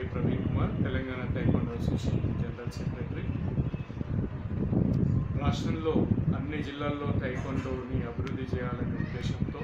Praveen Kumar Telangana taekwondo association general secretary రాష్ట్రంలో అన్ని జిల్లాల్లో తైకొండోని అభివృద్ధి చేయాలనే ఉద్దేశంతో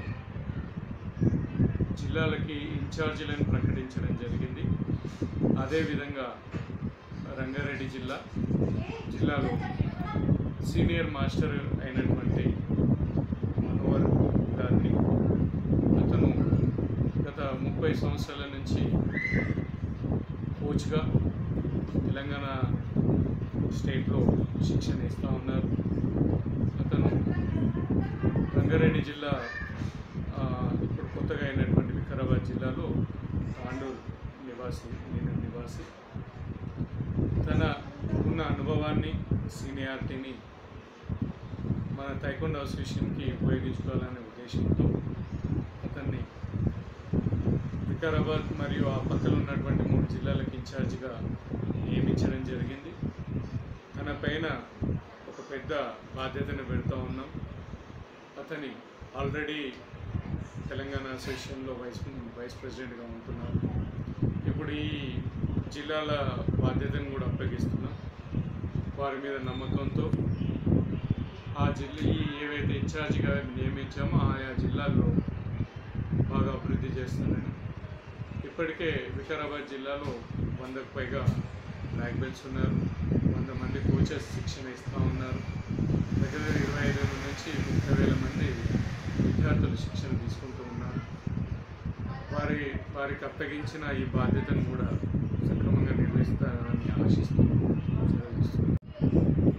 జిల్లాలకి ఇన్ఛార్జీలను ప్రకటించడం జరిగింది అదేవిధంగా రంగారెడ్డి జిల్లా జిల్లాలో సీనియర్ మాస్టర్ అయినటువంటి మనోహర్ గారిని అతను గత ముప్పై సంవత్సరాల నుంచి కోచ్గా తెలంగాణ స్టేట్లో శిక్షణ ఇస్తూ ఉన్నారు అతను రంగారెడ్డి జిల్లా ఆ, ఇప్పుడు కొత్తగా అయినటువంటి వికారాబాద్ జిల్లాలో తాండూరు నివాసి నేను నివాసి తన ఉన్న అనుభవాన్ని సీనియారిటీని మన తైకొండ అసోసియేషన్కి ఉపయోగించుకోవాలనే ఉద్దేశంతో అతన్ని వికారాబాద్ మరియు ఆ పక్కన ఉన్నటువంటి మూడు జిల్లాలకు ఇన్ఛార్జిగా నియమించడం జరిగింది తన పైన ఒక పెద్ద బాధ్యతను పెడతా ఉన్నాం అతని ఆల్రెడీ తెలంగాణ అసోసియేషన్లో వైస్ వైస్ ప్రెసిడెంట్గా ఉంటున్నారు ఇప్పుడు ఈ జిల్లాల బాధ్యతను కూడా అప్పగిస్తున్నాం వారి మీద నమ్మకంతో ఆ జిల్లా ఈ ఏవైతే ఇన్ఛార్జిగా నియమించామో ఆయా జిల్లాల్లో బాగా అభివృద్ధి చేస్తానని ఇప్పటికే వికారాబాద్ జిల్లాలో వందకు పైగా బ్లాక్ బెల్ట్స్ ఉన్నారు వంద మంది కోచెస్ శిక్షణ ఇస్తూ ఉన్నారు దగ్గర దగ్గర ఇరవై ఐదు వేల నుంచి ముప్పై వేల మంది విద్యార్థులు శిక్షణ తీసుకుంటూ ఉన్నారు వారి వారికి అప్పగించిన ఈ బాధ్యతను కూడా సక్రమంగా నిర్వహిస్తారని ఆశిస్తూ సెలవు ఇస్తున్నాను.